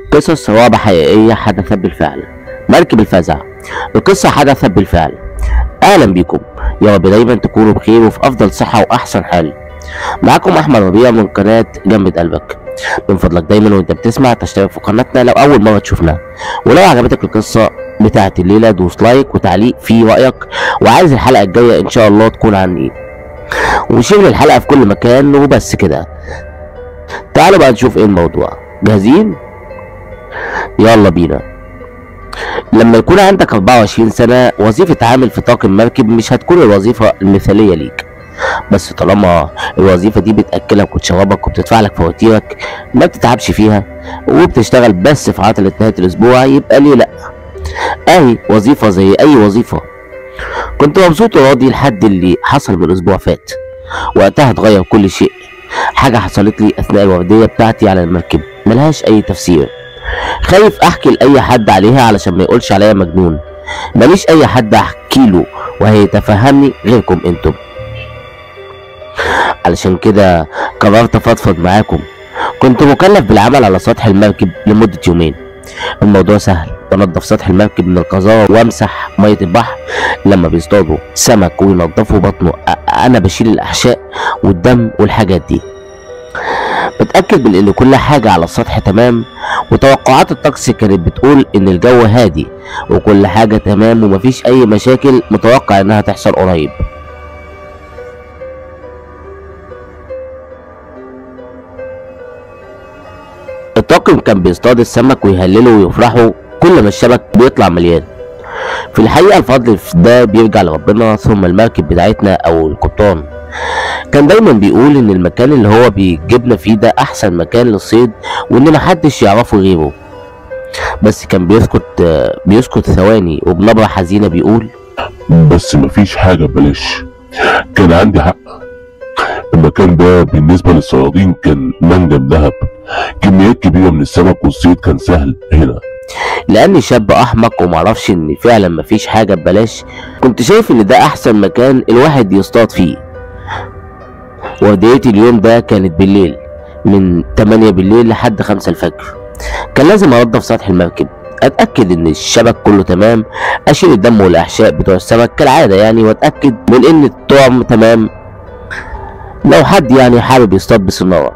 قصص رعب حقيقية حدثت بالفعل مركب الفزع القصة حدثت بالفعل أهلا بكم يا رب دايما تكونوا بخير وفي أفضل صحة وأحسن حال معاكم أحمد ربيع من قناة جنب قلبك من فضلك دايما وانت بتسمع تشترك في قناتنا لو أول مرة تشوفنا ولو عجبتك القصة بتاعت الليلة دوس لايك وتعليق في رأيك وعايز الحلقة الجاية إن شاء الله تكون عن إيه وشير الحلقة في كل مكان وبس كده تعالوا بقى نشوف ايه الموضوع جاهزين يلا بينا لما يكون عندك 24 سنة وظيفة عامل في طاقم مركب مش هتكون الوظيفة المثالية ليك بس طالما الوظيفة دي بتأكلك وتشربك وبتدفع لك فواتيرك ما بتتعبش فيها وبتشتغل بس في عطلة نهاية الأسبوع يبقى ليه لأ أهي وظيفة زي أي وظيفة كنت مبسوط وراضي لحد اللي حصل من أسبوع فات وقتها اتغير كل شيء حاجة حصلت لي أثناء الوردية بتاعتي على المركب ملهاش أي تفسير خايف أحكي لأي حد عليها علشان ما يقولش عليا مجنون ماليش أي حد أحكي له وهيتفهمني غيركم أنتم علشان كده قررت أفضفض معاكم كنت مكلف بالعمل على سطح المركب لمدة يومين الموضوع سهل بنضف سطح المركب من القذارة وامسح مية البحر لما بيصطادوا سمك وينضفوا بطنه أ- انا بشيل الاحشاء والدم والحاجات دي بتأكد من ان كل حاجة على السطح تمام وتوقعات الطقس كانت بتقول ان الجو هادي وكل حاجة تمام ومفيش اي مشاكل متوقع انها تحصل قريب الطاقم كان بيصطاد السمك ويهلله ويفرحوا كل ما الشبك بيطلع مليان في الحقيقة الفضل في ده بيرجع لربنا ثم المركب بتاعتنا أو القبطان كان دايما بيقول إن المكان اللي هو بيجيبنا فيه ده أحسن مكان للصيد وإن محدش يعرفه غيره بس كان بيسكت آه، بيسكت ثواني وبنبرة حزينة بيقول بس مفيش حاجة ببلاش كان عندي حق المكان ده بالنسبة للصيادين كان منجم ذهب كميات كبيرة من السمك والصيد كان سهل هنا لاني شاب احمق ومعرفش ان فعلا مفيش حاجه ببلاش كنت شايف ان ده احسن مكان الواحد يصطاد فيه ورديتي اليوم ده كانت بالليل من 8 بالليل لحد 5 الفجر كان لازم انضف سطح المركب اتاكد ان الشبك كله تمام اشيل الدم والاحشاء بتوع السمك كالعاده يعني واتاكد من ان الطعم تمام لو حد يعني حابب يصطاد بصناره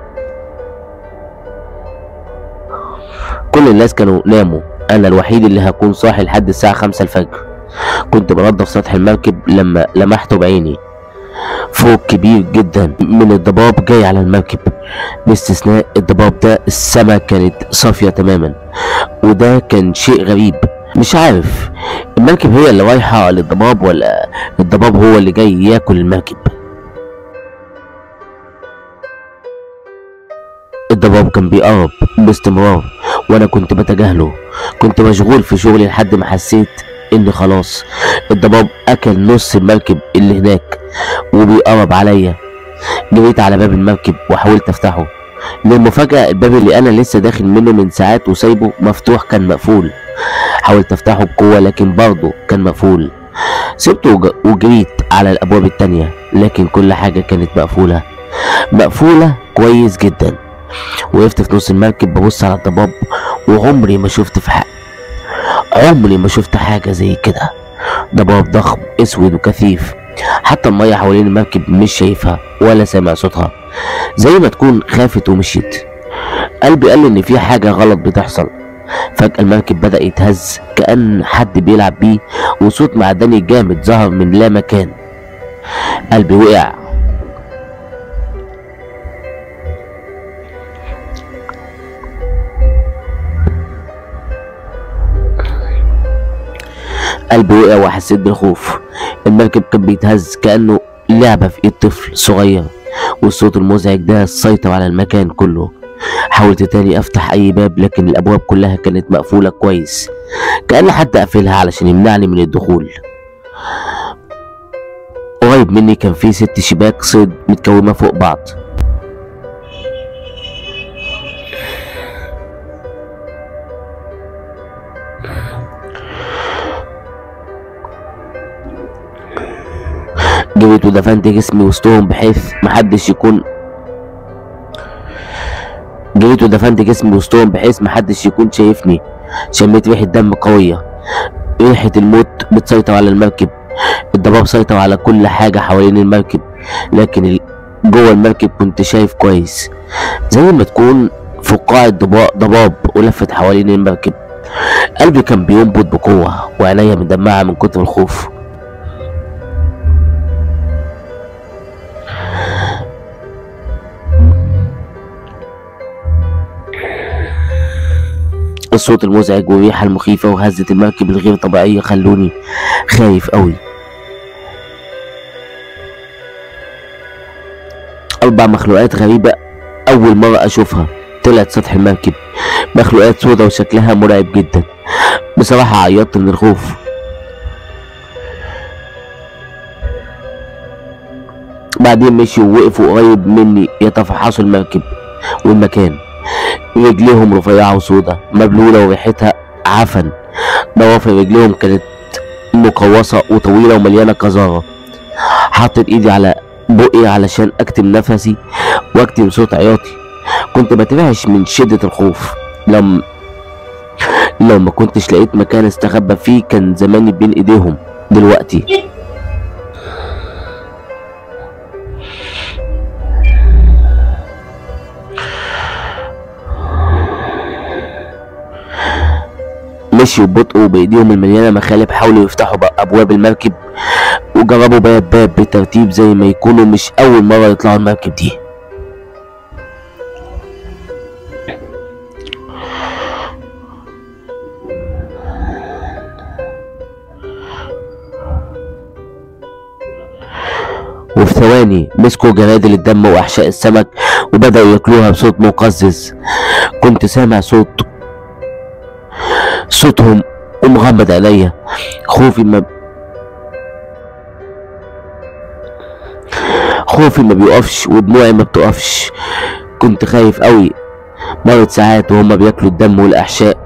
كل الناس كانوا ناموا انا الوحيد اللي هكون صاحي لحد الساعة خمسة الفجر كنت بنضف سطح المركب لما لمحته بعيني فوق كبير جدا من الضباب جاي على المركب باستثناء الضباب ده السما كانت صافية تماما وده كان شيء غريب مش عارف المركب هي اللي رايحة للضباب ولا الضباب هو اللي جاي ياكل المركب الضباب كان بيقرب باستمرار وانا كنت بتجاهله كنت مشغول في شغلي لحد ما حسيت ان خلاص الضباب اكل نص المركب اللي هناك وبيقرب عليا جريت على باب المركب وحاولت افتحه للمفاجأة الباب اللي انا لسه داخل منه من ساعات وسايبه مفتوح كان مقفول حاولت افتحه بقوة لكن برضه كان مقفول سبته وج- وجريت على الابواب التانية لكن كل حاجة كانت مقفولة مقفولة كويس جدا وقفت في نص المركب ببص على الضباب وعمري ما شفت في حق عمري ما شفت حاجة زي كده ضباب ضخم اسود وكثيف حتى المية حوالين المركب مش شايفها ولا سامع صوتها زي ما تكون خافت ومشيت قلبي قال لي ان في حاجة غلط بتحصل فجأة المركب بدأ يتهز كأن حد بيلعب بيه وصوت معدني جامد ظهر من لا مكان قلبي وقع قلبي وقع وحسيت بالخوف المركب كان بيتهز كأنه لعبة في ايد طفل صغير والصوت المزعج ده سيطر على المكان كله حاولت تاني افتح اي باب لكن الابواب كلها كانت مقفولة كويس كأن حد قافلها علشان يمنعني من الدخول قريب مني كان في ست شباك صيد متكومة فوق بعض جريت ودفنت جسمي وسطهم بحيث محدش يكون جريت ودفنت جسمي وسطهم بحيث محدش يكون شايفني شميت ريحة دم قوية ريحة الموت بتسيطر على المركب الضباب سيطر على كل حاجة حوالين المركب لكن ال- جوه المركب كنت شايف كويس زي ما تكون فقاعة ضبا- ضباب ولفت حوالين المركب قلبي كان بينبض بقوة وعينيا مدمعة من كتر الخوف الصوت المزعج والريحة المخيفة وهزة المركب الغير طبيعية خلوني خايف قوي أربع مخلوقات غريبة أول مرة أشوفها طلعت سطح المركب مخلوقات سودة وشكلها مرعب جدا بصراحة عيطت من الخوف بعدين مشيوا ووقفوا قريب مني يتفحصوا المركب والمكان رجليهم رفيعة وسودة مبلولة وريحتها عفن ضوافر رجليهم كانت مقوسة وطويلة ومليانة قذارة حطيت ايدي على بقي علشان اكتم نفسي واكتم صوت عياطي كنت بترعش من شدة الخوف لم لو ما كنتش لقيت مكان استخبى فيه كان زماني بين ايديهم دلوقتي مشيوا ببطء وبايديهم المليانه مخالب حاولوا يفتحوا بق- ابواب المركب وجربوا باب باب بالترتيب زي ما يكونوا مش اول مره يطلعوا المركب دي وفي ثواني مسكوا جرادل الدم واحشاء السمك وبداوا ياكلوها بصوت مقزز كنت سامع صوت صوتهم ومغمض عينيا خوفي ما خوفي ما بيقفش ودموعي ما بتقفش كنت خايف قوي مرت ساعات وهما بياكلوا الدم والاحشاء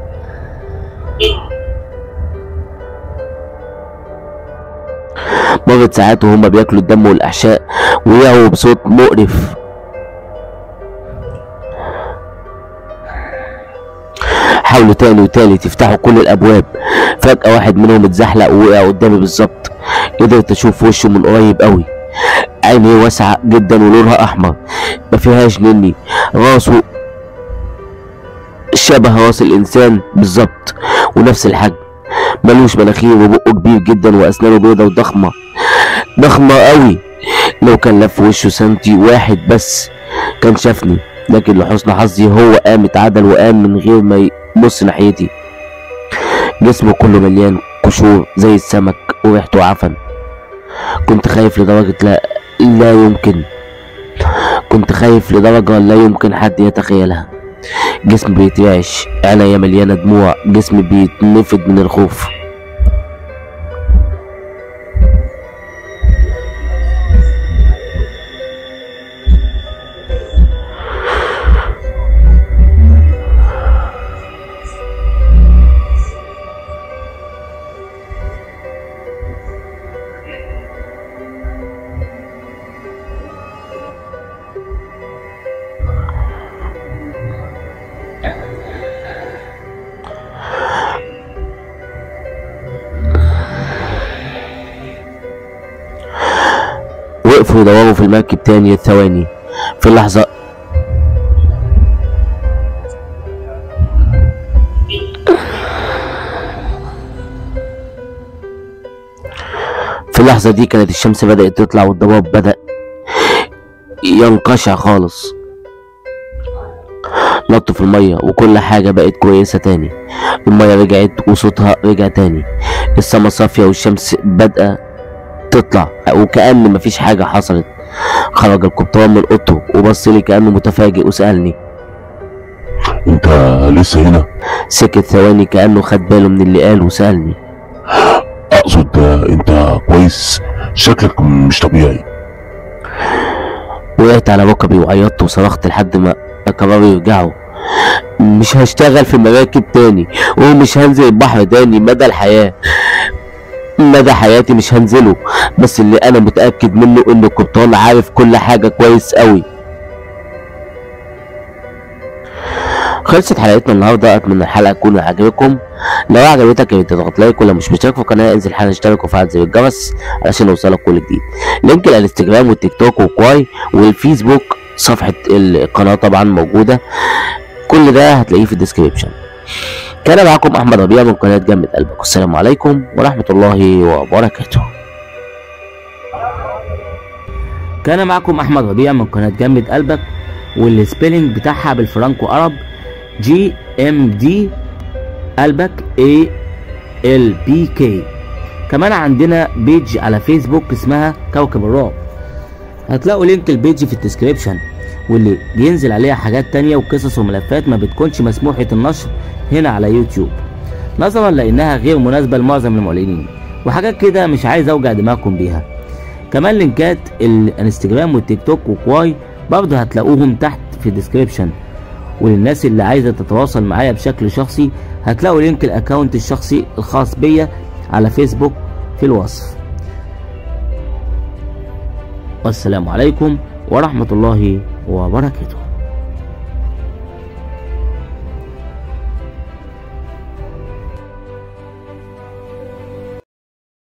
مرت ساعات وهما بياكلوا الدم والاحشاء ويعوا بصوت مقرف حاولوا تاني وتالت يفتحوا كل الابواب فجأة واحد منهم اتزحلق ووقع قدامي بالظبط قدرت اشوف وشه من قريب قوي عينيه واسعة جدا ولونها احمر ما فيهاش نني راسه شبه راس الانسان بالظبط ونفس الحجم ملوش مناخير وبقه كبير جدا واسنانه بيضة وضخمة ضخمة قوي لو كان لف وشه سنتي واحد بس كان شافني لكن لحسن حظي هو قام اتعدل وقام من غير ما يبص ناحيتي جسمه كله مليان قشور زي السمك وريحته عفن كنت خايف لدرجة لا لا يمكن كنت خايف لدرجة لا يمكن حد يتخيلها جسمي بيترعش عينيا مليانة دموع جسمي بيتنفض من الخوف وقفوا يدوروا في المركب تاني ثواني في اللحظة في اللحظة دي كانت الشمس بدأت تطلع والضباب بدأ ينقشع خالص نطوا في المية وكل حاجة بقت كويسة تاني المية رجعت وصوتها رجع تاني السما صافية والشمس بادئة تطلع وكأن مفيش حاجة حصلت خرج القبطان من اوضته وبص لي كأنه متفاجئ وسألني انت لسه هنا سكت ثواني كأنه خد باله من اللي قاله وسألني اقصد آه، انت كويس شكلك مش طبيعي وقعت على ركبي وعيطت وصرخت لحد ما قرروا يرجعوا مش هشتغل في مراكب تاني ومش هنزل البحر تاني مدى الحياة مدى حياتي مش هنزله بس اللي انا متأكد منه ان القبطان عارف كل حاجة كويس قوي خلصت حلقتنا النهارده اتمنى الحلقه تكون عجبتكم لو عجبتك يا ريت تضغط لايك ولو مش مشترك في القناه انزل حالا اشترك وفعل زر الجرس علشان يوصلك كل جديد لينك الانستجرام والتيك توك وكواي والفيسبوك صفحه القناه طبعا موجوده كل ده هتلاقيه في الديسكريبشن كان معكم احمد ربيع من قناه جنة قلبك والسلام عليكم ورحمه الله وبركاته كان معكم احمد ربيع من قناه جنة قلبك والسبيلنج بتاعها بالفرانكو عرب جي ام دي قلبك اي ال بي كي كمان عندنا بيج على فيسبوك اسمها كوكب الرعب هتلاقوا لينك البيج في الديسكريبشن واللي بينزل عليها حاجات تانية وقصص وملفات ما بتكونش مسموحة النشر هنا على يوتيوب نظرا لانها غير مناسبة لمعظم المعلنين وحاجات كده مش عايز اوجع دماغكم بيها كمان لينكات الانستجرام والتيك توك وكواي برضه هتلاقوهم تحت في الديسكريبشن وللناس اللي عايزه تتواصل معايا بشكل شخصي هتلاقوا لينك الاكونت الشخصي الخاص بيا على فيسبوك في الوصف والسلام عليكم ورحمه الله وبركاته